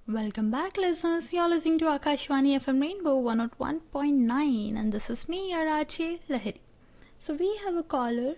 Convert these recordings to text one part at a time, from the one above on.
Welcome back, listeners. You're listening to Akashwani FM Rainbow 101.9, and this is me, Arache Lahiri. So we have a caller.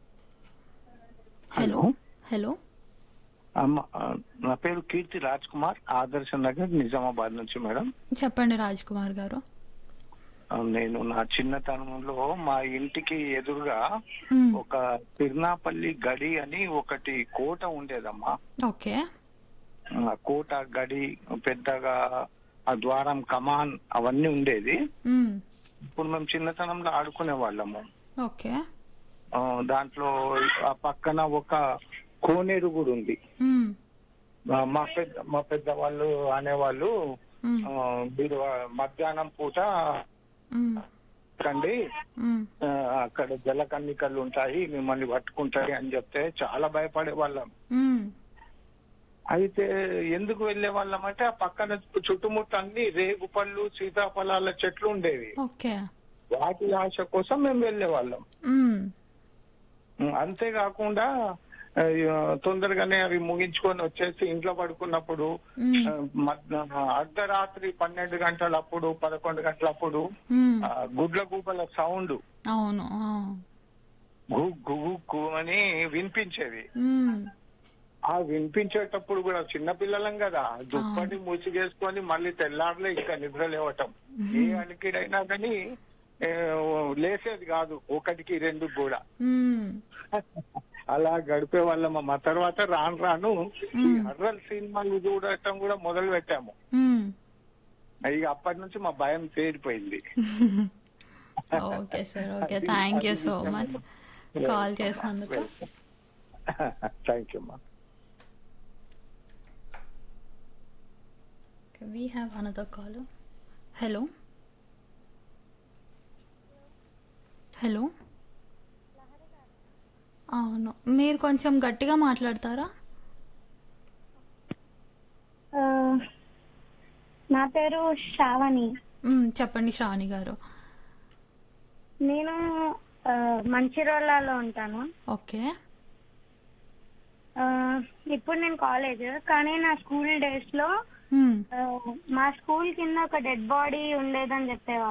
Hello Hello. అమ్మ, ఆ, నా పేరు కీర్తి రాజ్ కుమార్ ఆదర్శ నగర్ నిజామాబాద్ నుంచి madam చెప్పండి రాజ్ కుమార్ గారు ఆ, నేను నా చిన్నతనంలో మా ఇంటికి ఎదురుగా మ్మ్. ఒక తిరునాపల్లి గడి అని ఒకటి కోట ఉండేదమ్మా ఓకే ఆ కోట గడి పెద్దగా ఆ ద్వారం కమాన్ అవన్నీ ఉండేది మ్మ్. ఇప్పుడు మేము చిన్నతనంలో ఆడుకునే వాళ్ళము ఓకే ఆ, దాంట్లో ఆ పక్కన ఒక కోనేరు కూడా ఉంది మ్మ్. ఆ, మా పెద్ద మా పెద్దవాళ్ళు అనేవాళ్ళు మ్మ్. ఆ, మీరు ఆ మధ్యాహ్నం పూట మ్మ్. కండి మ్మ్. ఆ, అక్కడ జలకన్నికలు ఉంటాయి మిమ్మల్ని పట్టుకుంటాయి అని చెప్తే చాలా భయపడే వాళ్ళం మ్మ్. అయితే ఎందుకు వెళ్లే వాళ్ళం అంటే ఆ పక్కన చుట్టుముట్టు అన్ని రేగు పళ్ళు సీతాఫలాల చెట్లు ఉండేవి ఓకే వాటి ఆశ కోసం మేము వెళ్లే వాళ్ళం మ్మ్. అంతేకాకుండా ఆ, తొందరగానే అవి ముగించుకొని వచ్చేసి ఇంట్లో పడుకున్నప్పుడు మ్మ్. ఆ, మధ్య- అర్ధరాత్రి పన్నెండు గంటలప్పుడు పదకొండు గంటలప్పుడు మ్మ్. ఆ, గుడ్ల గూబల సౌండ్ అవును ఆ. గు గు గు అని వినిపించేవి మ్మ్. ఆ వినిపించేటప్పుడు కూడా చిన్న పిల్లలం కదా దుప్పటి మూసిగేసుకొని మళ్ళీ తెల్లారులే ఇంకా నిద్ర లేవటం ఏ అలికిడైనా కానీ ఏ, లేసేది కాదు ఒకటికి రెండు కూడా మ్మ్. అలా గడిపే వాళ్ళం మా తర్వాత రాను రాను ఈ హర్రల్ సినిమాలు చూడటం కూడా మొదలు పెట్టాము మ్మ్. ఇక అప్పటి నుంచి మా భయం తీరిపోయింది okay sir okay thank you so much call చేసినందుకు థ్యాంక్ యూ మా Okay, we have another caller. Hello. Hello అవును మీరు కొంచెం గట్టిగా మాట్లాడతారా ఆ, నా పేరు శ్రావణి మ్, చెప్పండి శ్రావణి గారు నేను ఆ, మంచిర్యాలలో ఉంటాను ఓకే ఆ, ఇప్పుడు నేను కాలేజ్ కానీ నా స్కూల్ డేస్ లో మ్, ఆ, మా స్కూల్ కింద ఒక డెడ్ బాడీ ఉండేదని చెప్పేవారు